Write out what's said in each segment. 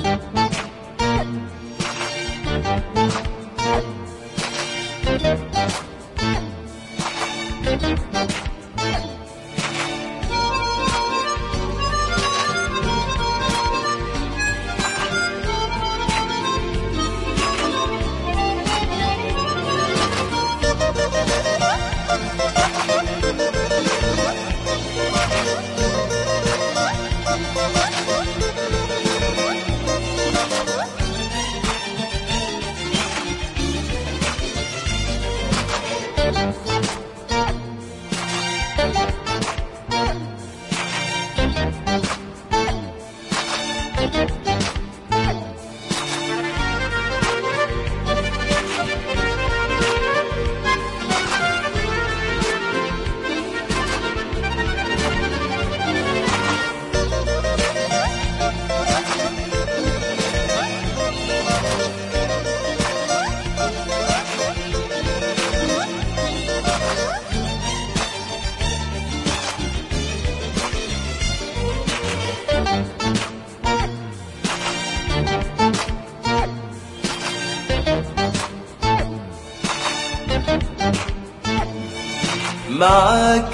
معاك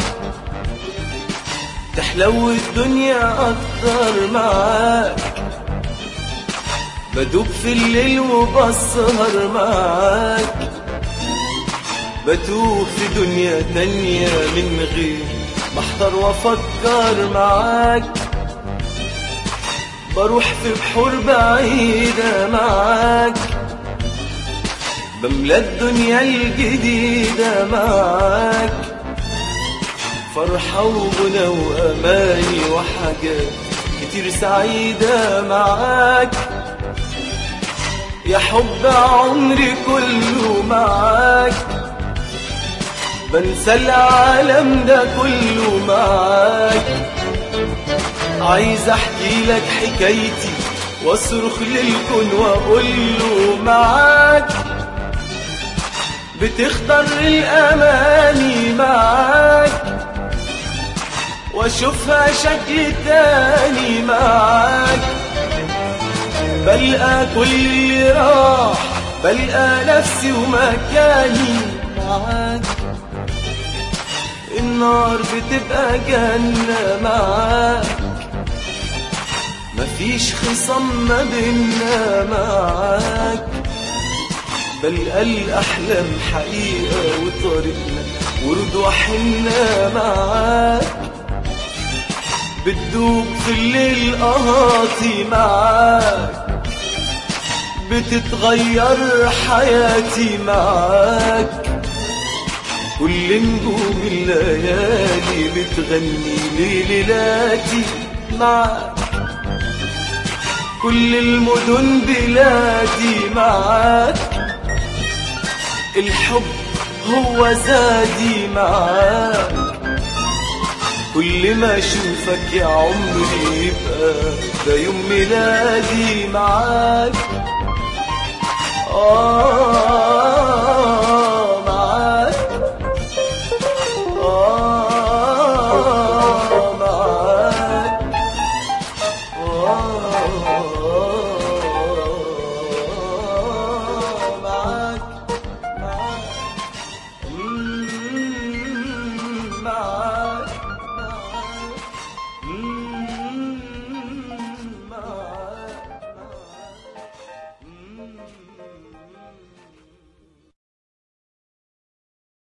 تحلو الدنيا أكتر معاك بدوب في الليل وبسهر معاك بتوه في دنيا تانية من غير بحضر وافكر معاك بروح في بحور بعيدة معاك بملى الدنيا الجديدة معاك فرحة وغنى وأماني وحاجات كتير سعيدة معاك يا حب عمري كله معاك بنسى العالم ده كله معاك عايز احكي لك حكايتي واصرخ للكون واقول له معاك بتختار الاماني معاك واشوفها شكل تاني معاك بلقى كل اللي راح بلقى نفسي ومكاني معاك النار بتبقى جنة معاك مفيش خصام ما بينا معاك بلقى الأحلام حقيقة وطريقنا ورد وحنا معاك بتدوب في الليل قهاتي معاك بتتغير حياتي معاك كل نجوم الليالي بتغني ليلاتي معاك كل المدن بلادي معاك الحب هو زادي معاك كل ما اشوفك يا عمري يبقى ده يوم ميلادي معاك آه